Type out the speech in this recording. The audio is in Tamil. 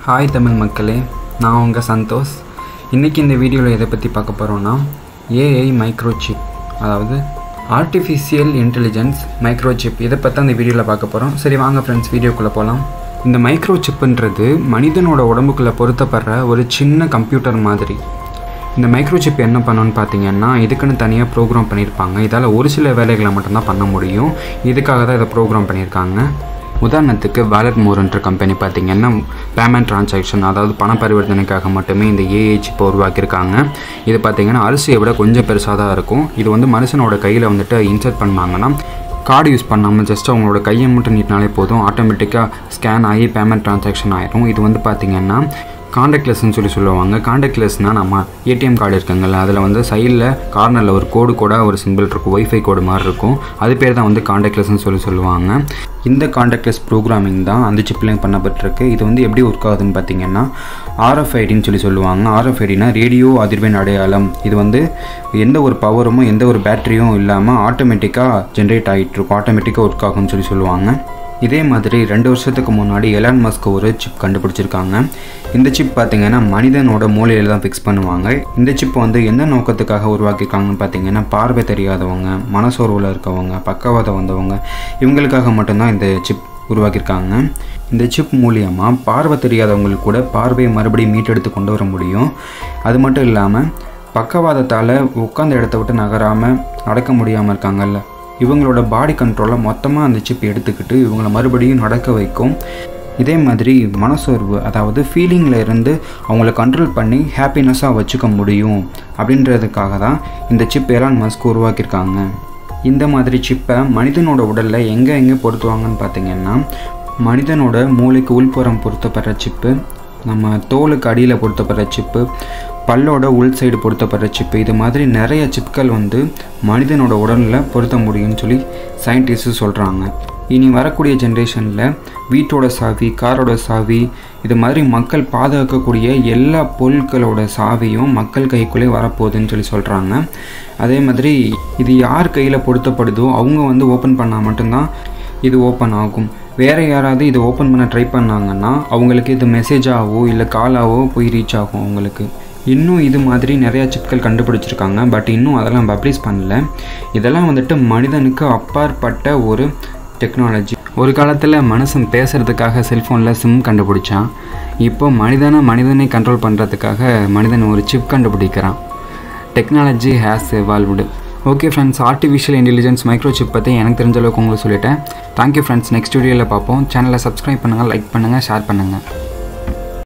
ஹாய் தமிழ் மக்களே நான் உங்கள் சந்தோஷ் இன்றைக்கி இந்த வீடியோவில் எதை பற்றி பார்க்க போகிறோன்னா ஏஐ மைக்ரோசிப் அதாவது ஆர்டிஃபிஷியல் இன்டெலிஜென்ஸ் மைக்ரோசிப் இதை பற்றி அந்த வீடியோவில் பார்க்க போகிறோம் சரி வாங்க ஃப்ரெண்ட்ஸ் வீடியோக்குள்ளே போகலாம் இந்த மைக்ரோசிப்புன்றது மனிதனோட உடம்புக்குள்ளே பொருத்தப்படுற ஒரு சின்ன கம்ப்யூட்டர் மாதிரி இந்த மைக்ரோசிப் என்ன பண்ணணும்னு பார்த்தீங்கன்னா இதுக்குன்னு தனியாக ப்ரோக்ராம் பண்ணியிருப்பாங்க இதால் ஒரு சில வேலைகளை மட்டும்தான் பண்ண முடியும் இதுக்காக தான் இதை ப்ரோக்ராம் பண்ணியிருக்காங்க உதாரணத்துக்கு வேலட் மோர்ன்ற கம்பெனி பார்த்தீங்கன்னா பேமெண்ட் ட்ரான்சாக்ஷன் அதாவது பண பரிவர்த்தனைக்காக மட்டுமே இந்த ஏஐ சிப்பை உருவாக்கியிருக்காங்க இது பார்த்தீங்கன்னா அரிசியை விட கொஞ்சம் பெருசாக தான் இருக்கும் இது வந்து மனுஷனோட கையில் வந்துட்டு இன்சர்ட் பண்ணாங்கன்னா கார்டு யூஸ் பண்ணாமல் ஜஸ்ட் அவங்களோட கையை மட்டும் நீட்டினாலே போதும் ஆட்டோமேட்டிக்காக ஸ்கேன் ஆகி பேமெண்ட் ட்ரான்சாக்ஷன் ஆயிரும் இது வந்து பார்த்திங்கன்னா காண்டாக்ட்லெஸ்ன்னு சொல்லி சொல்லுவாங்க காண்டாக்ட்லெஸ்னால் நம்ம ஏடிஎம் கார்டு இருக்குங்கல்ல அதில் வந்து சைடில் கார்னரில் ஒரு கோடு கூட ஒரு சிம்பிள் இருக்கும் ஒய்ஃபை கோடு மாதிரி இருக்கும் அது பேர் தான் வந்து காண்டாக்ட்லெஸ்ன்னு சொல்லி சொல்லுவாங்க இந்த காண்டாக்ட்லெஸ் ப்ரோக்ராமிங் தான் அந்த சிப்லையும் பண்ணப்பட்டிருக்கு இது வந்து எப்படி ஒர்க் ஆகுதுன்னு பார்த்தீங்கன்னா ஆர்எஃப்ஐடின்னு சொல்லி சொல்லுவாங்க ஆர்எஃப்ஐடினா ரேடியோ அதிர்வெண் அடையாளம் இது வந்து எந்த ஒரு பவரும் எந்த ஒரு பேட்டரியும் இல்லாமல் ஆட்டோமேட்டிக்காக ஜென்ரேட் ஆகிட்டு இருக்கும் ஆட்டோமேட்டிக்காக ஒர்க் ஆகும்னு சொல்லி சொல்லுவாங்க இதே மாதிரி ரெண்டு வருஷத்துக்கு முன்னாடி எலான் மஸ்க் ஒரு சிப் கண்டுபிடிச்சிருக்காங்க இந்த சிப் பார்த்தீங்கன்னா மனிதனோட மூளையில் தான் ஃபிக்ஸ் பண்ணுவாங்க இந்த சிப் வந்து எந்த நோக்கத்துக்காக உருவாக்கியிருக்காங்கன்னு பார்த்தீங்கன்னா பார்வை தெரியாதவங்க மனசோர்வில் இருக்கவங்க பக்கவாதம் வந்தவங்க இவங்களுக்காக மட்டும்தான் இந்த சிப் உருவாக்கியிருக்காங்க இந்த சிப் மூலியமாக பார்வை தெரியாதவங்களுக்கு கூட பார்வையை மறுபடியும் மீட்டெடுத்து கொண்டு வர முடியும் அது மட்டும் இல்லாமல் பக்கவாதத்தால் உட்காந்த இடத்த விட்டு நகராமல் நடக்க முடியாமல் இருக்காங்கல்ல இவங்களோட பாடி கண்ட்ரோலை மொத்தமாக அந்த சிப் எடுத்துக்கிட்டு இவங்கள மறுபடியும் நடக்க வைக்கும் இதே மாதிரி மனசோர்வு அதாவது ஃபீலிங்கில் இருந்து அவங்கள கண்ட்ரோல் பண்ணி ஹாப்பினஸ்ஸாக வச்சுக்க முடியும் அப்படின்றதுக்காக தான் இந்த சிப் எலான் மஸ்க் உருவாக்கியிருக்காங்க இந்த மாதிரி சிப்பை மனிதனோட உடலில் எங்கே எங்கே பொருத்துவாங்கன்னு பார்த்தீங்கன்னா மனிதனோட மூளைக்கு உள்புறம் பொருத்தப்படுற சிப்பு நம்ம தோலுக்கு அடியில் பொருத்தப்படுற சிப்பு பல்லோட உள் சைடு பொருத்தப்படுற சிப்பு இது மாதிரி நிறைய சிப்கள் வந்து மனிதனோட உடலில் பொருத்த முடியும்னு சொல்லி சயின்டிஸ்ட்டு சொல்கிறாங்க இனி வரக்கூடிய ஜென்ரேஷனில் வீட்டோட சாவி காரோட சாவி இது மாதிரி மக்கள் பாதுகாக்கக்கூடிய எல்லா பொருட்களோட சாவியும் மக்கள் கைக்குள்ளே வரப்போகுதுன்னு சொல்லி சொல்கிறாங்க அதே மாதிரி இது யார் கையில் பொருத்தப்படுதோ அவங்க வந்து ஓப்பன் பண்ணால் மட்டும்தான் இது ஓப்பன் ஆகும் வேறு யாராவது இதை ஓப்பன் பண்ண ட்ரை பண்ணாங்கன்னா அவங்களுக்கு இது மெசேஜாகவோ இல்லை காலாவோ போய் ரீச் ஆகும் அவங்களுக்கு இன்னும் இது மாதிரி நிறையா சிப்கள் கண்டுபிடிச்சிருக்காங்க பட் இன்னும் அதெல்லாம் பப்ளிஷ் பண்ணல இதெல்லாம் வந்துட்டு மனிதனுக்கு அப்பாற்பட்ட ஒரு டெக்னாலஜி ஒரு காலத்தில் மனுஷன் பேசுகிறதுக்காக செல்ஃபோனில் சிம் கண்டுபிடிச்சான் இப்போ மனிதனை மனிதனை கண்ட்ரோல் பண்ணுறதுக்காக மனிதன் ஒரு சிப் கண்டுபிடிக்கிறான் technology has evolved okay friends artificial intelligence micro chip பற்றி எனக்கு தெரிஞ்ச அளவுக்கு உங்களுக்கு சொல்லிட்டேன் தேங்க்யூ ஃப்ரெண்ட்ஸ் நெக்ஸ்ட் வீடியோவில் பார்ப்போம் சேனலை சப்ஸ்கிரைப் பண்ணுங்கள் லைக் பண்ணுங்கள் ஷேர் பண்ணுங்கள்